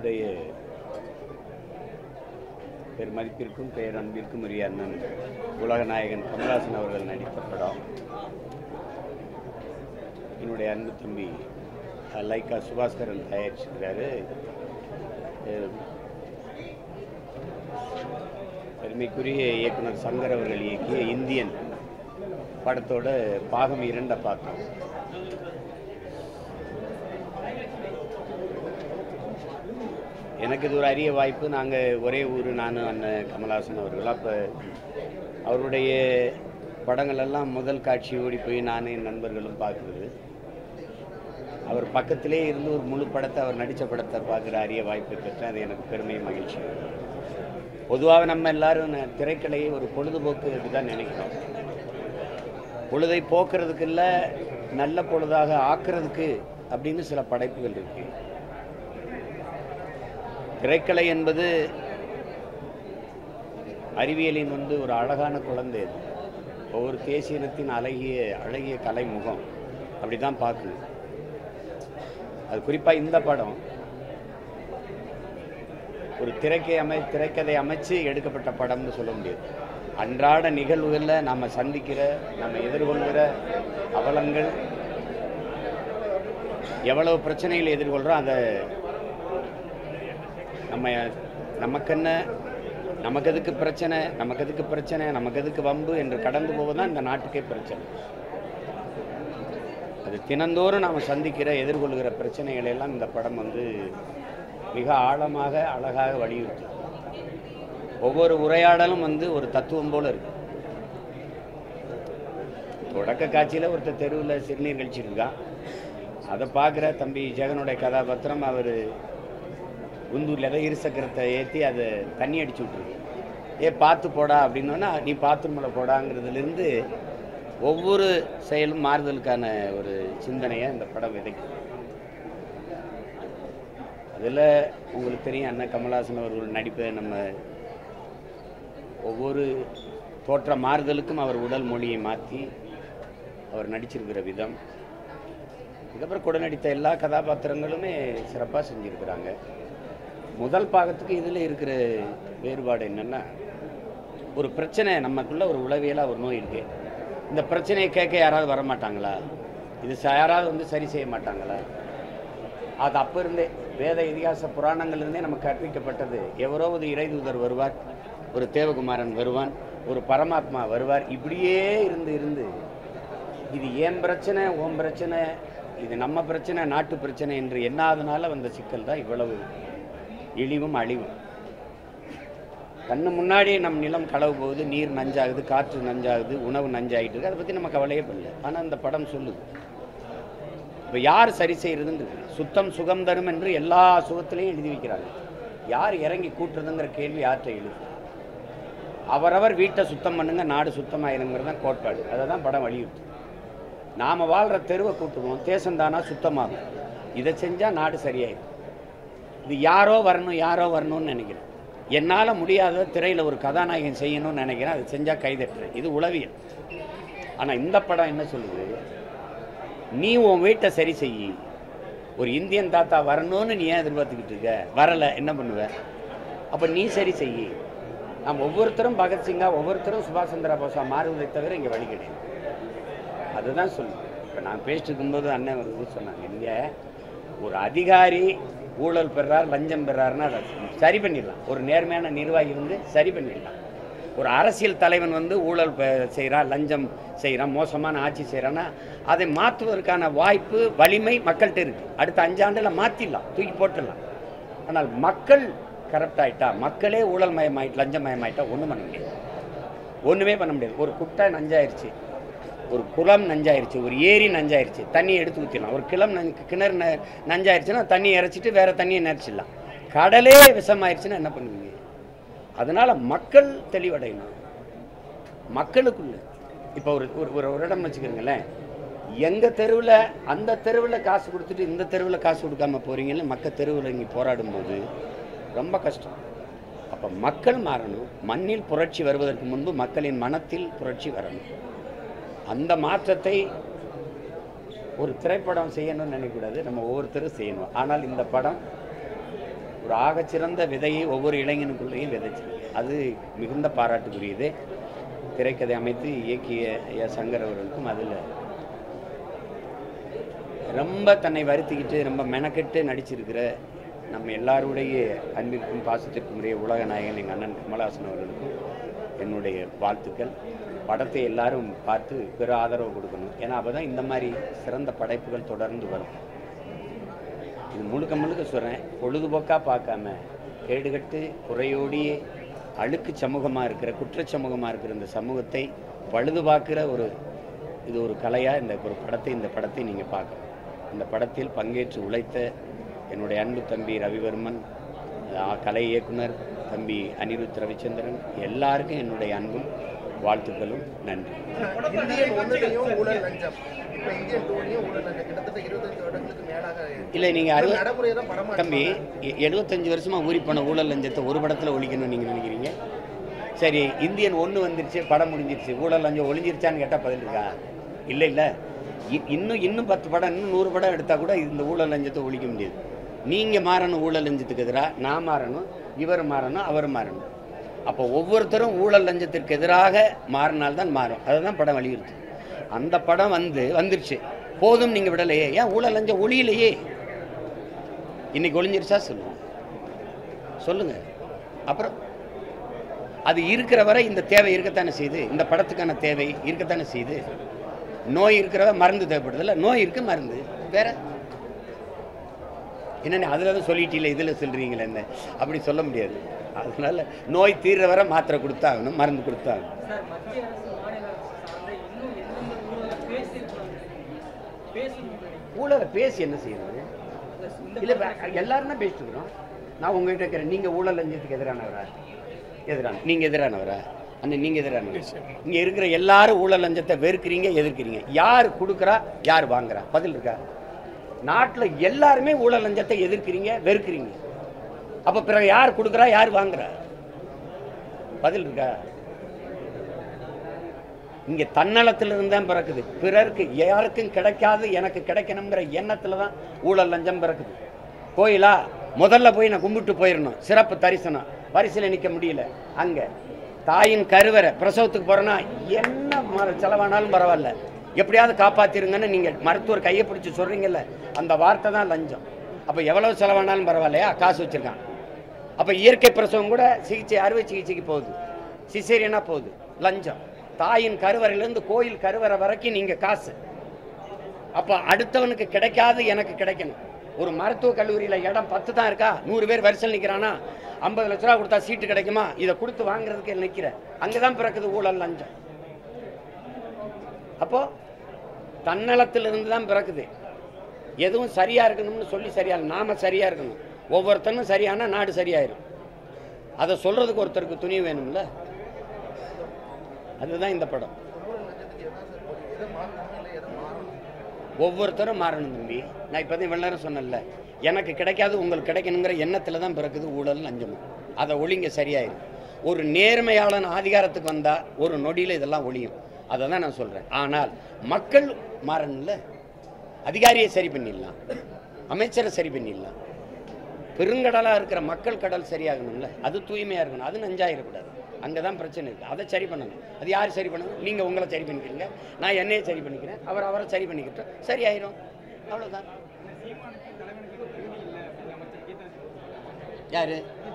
என்னுடைய பெருமதிப்பிற்கும் பேரன்பிற்கும் உரிய அண்ணன் உலகநாயகன் கமலஹாசன் அவர்கள் நடித்த படம் என்னுடைய அன்பு தம்பி அஹ், லைக்கா சுபாஸ்கரன் தயாரிச்சிருக்கிறாரு அஹ், பெருமைக்குரிய இயக்குனர் சங்கர் அவர்கள் இயக்கிய இந்தியன் படத்தோட பாகம் இரண்டை பார்த்தோம் எனக்கு இது ஒரு அரிய வாய்ப்பு நாங்கள் ஒரே ஊர் நானும் அண்ணன் கமலஹாசன் அவர்கள் அப்போ அவருடைய படங்கள் எல்லாம் முதல் காட்சி ஓடி போய் நானும் என் நண்பர்களும் பார்க்குறது அவர் பக்கத்திலே இருந்து ஒரு முழு படத்தை அவர் நடித்த படத்தை பார்க்குற அரிய வாய்ப்பை பெற்றேன் அது எனக்கு பெருமை மகிழ்ச்சி பொதுவாக நம்ம எல்லாரும் ந- திரைக்கலையை ஒரு பொழுதுபோக்கு தான் நினைக்கிறோம் பொழுதை போக்குறதுக்கு இல்லை நல்ல பொழுதாக ஆக்குறதுக்கு அப்படின்னு சில படைப்புகள் இருக்கு திரைக்கலை என்பது அறிவியலின் வந்து ஒரு அழகான குழந்தை அது ஒவ்வொரு தேசியனத்தின் அழகிய அழகிய கலை முகம் அப்படி தான் பார்க்குது அது குறிப்பாக இந்த படம் ஒரு திரைக்கை அமை திரைக்கதை அமைச்சு எடுக்கப்பட்ட படம்னு சொல்ல முடியாது அன்றாட நிகழ்வுகளில் நம்ம சந்திக்கிற நம்ம எதிர்கொள்கிற அவலங்கள் எவ்வளவு பிரச்சனைகளை எதிர்கொள்கிறோம் அதை நம்ம நமக்கென்ன நமக்கு எதுக்கு பிரச்சனை நமக்கு எதுக்கு பிரச்சனை நமக்கு எதுக்கு வம்பு என்று கடந்து போவதுதான் இந்த நாட்டுக்கே பிரச்சனை அது தினந்தோறும் நாம் சந்திக்கிற எதிர்கொள்கிற பிரச்சனைகளை எல்லாம் இந்த படம் வந்து மிக ஆழமாக அழகாக வலியுறுத்து ஒவ்வொரு உரையாடலும் வந்து ஒரு தத்துவம் போல இருக்கு தொடக்க காட்சியில் ஒருத்தர் தெருவில் சிறுநீர் கழிச்சிருக்கான் அதை பார்க்குற தம்பி ஜெகனுடைய கதாபாத்திரம் அவர் குந்தூரில் ஏதோ இருசக்கரத்தை ஏற்றி அதை தண்ணி அடிச்சு விட்ருக்கு ஏ பார்த்து போடா அப்படின்னோன்னா நீ பாத்ரூமில் போடாங்கிறதுலேருந்து ஒவ்வொரு செயலும் மாறுதலுக்கான ஒரு சிந்தனையை இந்த படம் விதைக்கும் அதில் உங்களுக்கு தெரியும் அண்ணன் கமலஹாசன் அவர்கள் நடிப்பை நம்ம ஒவ்வொரு தோற்ற மாறுதலுக்கும் அவர் உடல் மொழியை மாற்றி அவர் நடிச்சிருக்கிற விதம் இதுக்கப்புறம் கூட நடித்த எல்லா கதாபாத்திரங்களுமே சிறப்பாக செஞ்சுருக்கிறாங்க முதல் பாகத்துக்கு இதில் இருக்கிற வேறுபாடு என்னென்னா ஒரு பிரச்சனை நமக்குள்ள ஒரு உளவியலாக ஒரு நோய் இருக்கு இந்த பிரச்சனையை கேட்க யாராவது வர மாட்டாங்களா இது ச- யாராவது வந்து சரி செய்ய மாட்டாங்களா அது அப்போ இருந்தே வேத இதிகாச புராணங்கள்ல இருந்தே நமக்கு கற்பிக்கப்பட்டது எவரோ ஒரு இறைதூதர் வருவார் ஒரு தேவகுமாரன் வருவான் ஒரு பரமாத்மா வருவார் இப்படியே இருந்து இருந்து இது ஏன் பிரச்சனை ஓம் பிரச்சனை இது நம்ம பிரச்சனை நாட்டு பிரச்சனை என்று எண்ணாதனால வந்த சிக்கல் தான் இவ்வளவு இழிவும் அழிவும் கண்ணு முன்னாடியே நம் நிலம் களவு போகுது நீர் நஞ்சாகுது காற்று நஞ்சாகுது உணவு நஞ்சாகிட்டு இருக்கு அதை பற்றி நம்ம கவலையே பண்ணல ஆனால் அந்த படம் சொல்லுது இப்போ யார் சரி செய்யறதுன்னு இருக்கு. சுத்தம் சுகம் தரும் என்று எல்லா சுகத்திலையும் எழுதி வைக்கிறாங்க யார் இறங்கி கூட்டுறதுங்கிற கேள்வி யார்கிட்ட எழுது அவரவர் வீட்டை சுத்தம் பண்ணுங்க நாடு சுத்தமாயிருங்கிறது தான் கோட்பாடு அதை தான் படம் வலியுறுத்து நாம் வாழ்கிற தெருவை கூட்டுவோம் தேசந்தானா சுத்தமாகும் இதை செஞ்சால் நாடு சரியாயிடும் இது யாரோ வரணும் யாரோ வரணும்னு நினைக்கிறேன் என்னால் முடியாத திரையில் ஒரு கதாநாயகன் செய்யணும்னு நினைக்கிறேன் அது செஞ்சால் கைதட்டுறேன் இது உளவியல் ஆனால் இந்த படம் என்ன சொல்லுது நீ உன் வீட்டை சரி செய் ஒரு இந்தியன் தாத்தா வரணும்னு நீ ஏன் எதிர்பார்த்துக்கிட்டு இருக்க வரலை என்ன பண்ணுவ அப்போ நீ சரி செய் நாம் ஒவ்வொருத்தரும் பகத்சிங்கா ஒவ்வொருத்தரும் சுபாஷ் சந்திர போஸா மாறுவதை தவிர இங்கே வழி கிடையாது அதுதான் சொல்லுவேன் இப்போ நான் பேசிட்டு இருக்கும்போது அண்ணன் ஒரு இது சொன்னாங்க இங்கே ஒரு அதிகாரி ஊழல் பெறார் லஞ்சம் பெறாருன்னா அதை சரி பண்ணிடலாம் ஒரு நேர்மையான நிர்வாகி வந்து சரி பண்ணிடலாம் ஒரு அரசியல் தலைவன் வந்து ஊழல் பெ- செய்கிறான் லஞ்சம் செய்கிறான் மோசமான ஆட்சி செய்கிறான்னா அதை மாற்றுவதற்கான வாய்ப்பு வலிமை மக்கள்கிட்ட இருக்கு அடுத்த அஞ்சாண்டில் மாற்றிடலாம் தூக்கி போட்டுடலாம் ஆனால் மக்கள் கரப்ட் ஆயிட்டா மக்களே ஊழல் மயமாயிட்டு லஞ்சம் மயமாயிட்டா ஒன்றும் பண்ண முடியாது ஒன்றுமே பண்ண முடியாது ஒரு குட்டை நஞ்சாயிருச்சு ஒரு குளம் நஞ்சாயிருச்சு ஒரு ஏரி நஞ்சாயிருச்சு தண்ணியை எடுத்து ஊற்றிடலாம் ஒரு கிளம் நஞ்சு கிணறு ந நஞ்சாயிருச்சுன்னா தண்ணியை இறைச்சிட்டு வேற தண்ணியை நிறச்சிடலாம் கடலே விஷமாயிருச்சுன்னா என்ன பண்ணுவீங்க அதனால மக்கள் தெளிவடையணும் மக்களுக்குள்ள இப்போ ஒரு ஒரு ஒரு ஒரு இடம் வச்சுக்கிறீங்களேன் எங்கள் தெருவில் அந்த தெருவில் காசு கொடுத்துட்டு இந்த தெருவில் காசு கொடுக்காம போறீங்கன்னு மக்க தெருவில் இங்கே போராடும்போது ரொம்ப கஷ்டம் அப்போ மக்கள் மாறணும் மண்ணில் புரட்சி வருவதற்கு முன்பு மக்களின் மனத்தில் புரட்சி வரணும் அந்த மாற்றத்தை ஒரு திரைப்படம் செய்யணும்னு நினைக்கக்கூடாது நம்ம ஒவ்வொருத்தரும் செய்யணும் ஆனால் இந்த படம் ஒரு ஒரு ஆகச்சிறந்த விதையை ஒவ்வொரு இளைஞனுக்குள்ளேயும் விதைச்சிருக்கு அது மிகுந்த பாராட்டுக்குரியது திரைக்கதை அமைத்து இயக்கிய ஐயா சங்கர் அவர்களுக்கும் அதில் ரொம்ப தன்னை வருத்திக்கிட்டு ரொம்ப மெனக்கெட்டு நடிச்சிருக்கிற நம்ம எல்லாருடைய அன்பிற்கும் பாசத்திற்கும் உரிய உலக நாயகன் எங்கள் அண்ணன் கமலஹாசன் அவர்களுக்கும் என்னுடைய வாழ்த்துக்கள் படத்தை எல்லாரும் பார்த்து பிற ஆதரவு கொடுக்கணும் ஏன்னா அப்போ தான் இந்த மாதிரி சிறந்த படைப்புகள் தொடர்ந்து வரும் இது முழுக்க முழுக்க சொல்கிறேன் பொழுதுபோக்காக பார்க்காம கேடுகட்டு குறையோடியே அழுக்கு சமூகமாக இருக்கிற குற்றச் சமூகமாக இருக்கிற இந்த சமூகத்தை பழுது பார்க்குற ஒரு இது ஒரு கலையாக இந்த ஒரு படத்தை இந்த படத்தை நீங்கள் பார்க்கணும் இந்த படத்தில் பங்கேற்று உழைத்த என்னுடைய அன்பு தம்பி ரவிவர்மன் அஹ், கலை இயக்குனர் தம்பி அனிருத் ரவிச்சந்திரன் எல்லாருக்கும் என்னுடைய அன்பும் வாழ்த்துக்களும் நன்றி இந்தியன் ஒன்றுலையும் ஊழல் லஞ்சம் இப்ப இந்தியன் டூலையும் ஊழல் லஞ்சம் கிட்டத்தட்ட இருபத்தஞ்சு வருடங்களுக்கு மேலாக இல்லை நீங்கள் அறுபது நடைமுறையை தான் படமா தம்பி எ- எழுபத்தஞ்சு வருஷமா ஊறி போன ஊழல் லஞ்சத்தை ஒரு படத்தில் ஒழிக்கணும்னு நீங்கள் நினைக்கிறீங்க சரி இந்தியன் ஒன்று வந்துருச்சு படம் முடிஞ்சிருச்சு ஊழல் லஞ்சம் ஒழிஞ்சிருச்சான்னு கேட்டால் பதில் இருக்கா இல்லை இல்லை இ- இன்னும் இன்னும் பத்து படம் இன்னும் நூறு படம் எடுத்தால் கூட இந்த ஊழல் லஞ்சத்தை ஒழிக்க முடியாது நீங்கள் மாறணும் ஊழல் லஞ்சத்துக்கு எதிராக நான் மாறணும் இவர் மாறணும் அவர் மாறணும் அப்போ ஒவ்வொருத்தரும் ஊழல் லஞ்சத்திற்கு எதிராக மாறினால்தான் மாறும் அதை தான் படம் வலியுறுத்து அந்த படம் வந்து வந்துருச்சு போதும் நீங்கள் விடலையே ஏன் ஊழல் லஞ்சம் ஒழியலையே இன்னைக்கு ஒளிஞ்சிருச்சா சொல்லுங்க சொல்லுங்க அப்புறம் அது இருக்கிற வரை இந்த தேவை இருக்கத்தானே செய்யுது இந்த படத்துக்கான தேவை இருக்கத்தானே செய்யுது நோய் இருக்கிறவ மருந்து தேவைப்படுதில்ல நோய் இருக்கு மருந்து வேற என்னென்ன அதில் தான் சொல்லிட்டீங்களே இதில் சொல்கிறீங்களே என்ன அப்படி சொல்ல முடியாது அதனால நோய் தீர்ற வரை மாத்திரை கொடுத்தாகணும் மருந்து கொடுத்தாகணும் சார் மத்திய அரசு மாநில அரசு சார்ந்த இன்னும் எந்தெந்த ஊழலை பேசியிருக்காங்க பேசணும் ஊழலை பேசி என்ன செய்யறது இல்லை எல்லாரும் தான் பேசிட்டு இருக்கிறோம் நான் உங்ககிட்ட இருக்கிறேன் நீங்கள் ஊழல் லஞ்சத்துக்கு எதிரானவரா எதிரான நீங்கள் எதிரானவரா அண்ணன் நீங்கள் எதிரானவர் இங்கே இருக்கிற எல்லாரும் ஊழல் லஞ்சத்தை வெறுக்கிறீங்க எதிர்க்கிறீங்க யார் கொடுக்குறா யார் வாங்குறா பதில் இருக்கா நாட்டில் எல்லாருமே ஊழல் லஞ்சத்தை எதிர்க்கிறீங்க வெறுக்கிறீங்க அப்போ பிறகு யார் கொடுக்குறா யார் வாங்குறா பதில் இருக்கா இங்கே தன்னலத்திலிருந்து தான் பிறக்குது பிறருக்கு யாருக்கும் கிடைக்காது எனக்கு கிடைக்கணுங்கிற எண்ணத்தில் தான் ஊழல் லஞ்சம் பிறக்குது கோயிலா முதல்ல போய் நான் கும்பிட்டு போயிடணும் சிறப்பு தரிசனம் வரிசையில் நிற்க முடியல அங்கே தாயின் கருவறை பிரசவத்துக்கு போகிறேன்னா என்ன ம- செலவானாலும் பரவாயில்ல எப்படியாவது காப்பாற்றிருங்கன்னு நீங்கள் மருத்துவர் கையை பிடிச்சி சொல்கிறீங்கல்ல அந்த வார்த்தை தான் லஞ்சம் அப்போ எவ்வளவு செலவானாலும் பரவாயில்லையா காசு வச்சுருக்கான் அப்போ இயற்கை பிரசவம் கூட சிகிச்சை அறுவை சிகிச்சைக்கு போகுது சிசேரியனா போகுது லஞ்சம் தாயின் கருவறையிலேருந்து கோயில் கருவறை வரைக்கும் நீங்கள் காசு அப்போ அடுத்தவனுக்கு கிடைக்காது எனக்கு கிடைக்கணும் ஒரு மருத்துவ கல்லூரியில் இடம் பத்து தான் இருக்கா நூறு பேர் வரிசையில் நிற்கிறானா ஐம்பது லட்ச ரூபா கொடுத்தா சீட்டு கிடைக்குமா இதை கொடுத்து வாங்குறதுக்கு நிற்கிறேன் அங்கே தான் பிறக்குது ஊழல் லஞ்சம் அப்போ தன்னலத்திலிருந்து தான் பிறக்குது எதுவும் சரியா இருக்கணும்னு சொல்லி சரியா நாம சரியா இருக்கணும் ஒவ்வொருத்தனும் சரியானா நாடு சரியாயிரும் அதை சொல்றதுக்கு ஒருத்தருக்கு துணி வேணும்ல அதுதான் இந்த படம் ஊழல் லஞ்சத்துக்கு எதாவது சார் ஒரு எதை மாற்றணும் இல்லை எதை மாறணும் ஒவ்வொருத்தரும் மாறணும் தம்பி நான் இப்போ தான் இவ்வளோ நேரம் சொன்னேன்ல எனக்கு கிடைக்காது உங்களுக்கு கிடைக்கணுங்கிற எண்ணத்தில் தான் பிறக்குது ஊழல் லஞ்சமும் அதை ஒழிங்க சரியாயிரும் ஒரு நேர்மையாளன் அதிகாரத்துக்கு வந்தால் ஒரு நொடியில் இதெல்லாம் ஒழியும் அதை தான் நான் சொல்கிறேன் ஆனால் மக்கள் மாறணும்ல அதிகாரியை சரி பண்ணிடலாம் அமைச்சரை சரி பண்ணிடலாம் பெருங்கடலாக இருக்கிற மக்கள் கடல் சரியாகணும்ல அது தூய்மையாக இருக்கணும் அது நஞ்சாயிடக்கூடாது அங்கே தான் பிரச்சனை இருக்குது அதை சரி பண்ணணும் அது யார் சரி பண்ணணும் நீங்கள் உங்களை சரி பண்ணிக்கிறீங்க நான் என்னையை சரி பண்ணிக்கிறேன் அவர் அவரை சரி பண்ணிக்கிட்டோம் சரியாயிரும் அவ்வளோதான் யாரு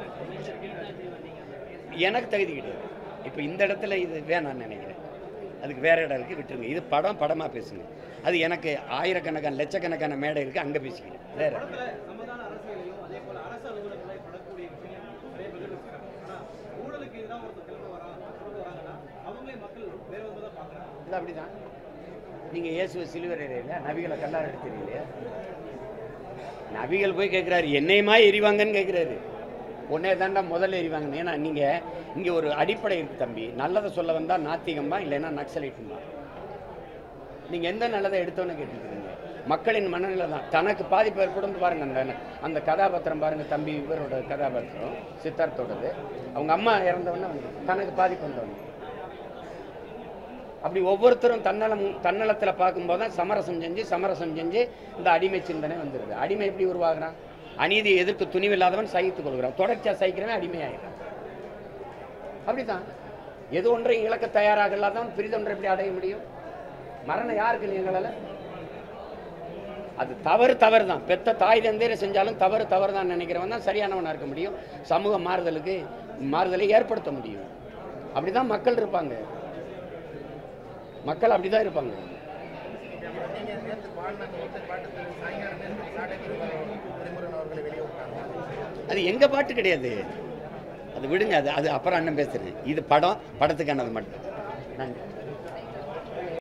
எனக்கு தகுதி கிடையாது இப்போ இந்த இடத்துல இது வேணாம்னு நினைக்கிறேன் அதுக்கு வேற இடம் இருக்குது விட்டுருங்க இது படம் படமாக பேசுங்க அது எனக்கு ஆயிரக்கணக்கான லட்சக்கணக்கான மேடை இருக்குது அங்கே பேசிக்கிறேன் வேற சமதான அரசியலையும் அதே போல அரசு அலுவலகங்களை படக்கூடிய விஷயம் நிறைய பேர் இருக்காங்க ஆனா ஊழலுக்கு எதிராக ஒருத்தர் கிளம்ப வரா கிளம்ப வராங்கன்னா அவங்களே மக்கள் வேற விதமாக தான் பார்க்குறாங்க இல்லை அப்படிதான் நீங்கள் இயேசுவை சிலுவரையில் நபிகளை கல்லார் எடுத்துறீங்களே நபிகள் போய் கேட்குறாரு என்னையுமா எரிவாங்கன்னு கேட்குறாரு உடனே தாண்டா முதல்ல எரிவாங்கன்னு ஏன்னா நீங்கள் இங்கே ஒரு அடிப்படை இருக்கு தம்பி நல்லதை சொல்ல வந்தால் நாத்திகம்பா இல்லைன்னா நக்சலைட்டுமா நீங்கள் எந்த நல்லதை எடுத்தோன்னு கேட்டுருக்கீங்க மக்களின் மனநிலை தான் தனக்கு பாதிப்பு ஏற்படும் பாருங்க அந்த அந்த கதாபாத்திரம் பாருங்க தம்பி இவரோட கதாபாத்திரம் சித்தார்த்தோடது அவங்க அம்மா இறந்தவொடனே வந்து தனக்கு பாதிப்பு வந்தவங்க அப்படி ஒவ்வொருத்தரும் தன்னலம் தன்னலத்தில் பார்க்கும்போது தான் சமரசம் செஞ்சு சமரசம் செஞ்சு இந்த அடிமை சிந்தனை வந்துடுது அடிமை எப்படி உருவாகுறான் அநீதியை எதிர்த்து துணிவில்லாதவன் சகித்துக் கொள்கிறான் தொடர்ச்சியாக சகிக்கிறவன் அடிமையாயிடும் அப்படிதான் எது ஒன்றை இழக்க தயாராக இல்லாதவன் பிரிதொன்றை எப்படி அடைய முடியும் மரணம் யாருக்கு நீங்களால அது தவறு தவறு தான் பெத்த தாய் தந்தையரை செஞ்சாலும் தவறு தவறு தான் நினைக்கிறவன் தான் சரியானவனாக இருக்க முடியும் சமூக மாறுதலுக்கு மாறுதலை ஏற்படுத்த முடியும் அப்படிதான் மக்கள் இருப்பாங்க மக்கள் அப்படிதான் இருப்பாங்க நீங்க நேற்று வாழ்நாள் ஒற்றை பாட்டு சாயங்காலம் நேரத்தில் சாட்டை திருமுருகன் அவர்களை வெளியே விட்டாங்க அது எங்க பாட்டு கிடையாது அது விடுங்க அது அது அப்புறம் அண்ணன் பேசுறேன் இது படம் படத்துக்கானது மட்டும் நன்றி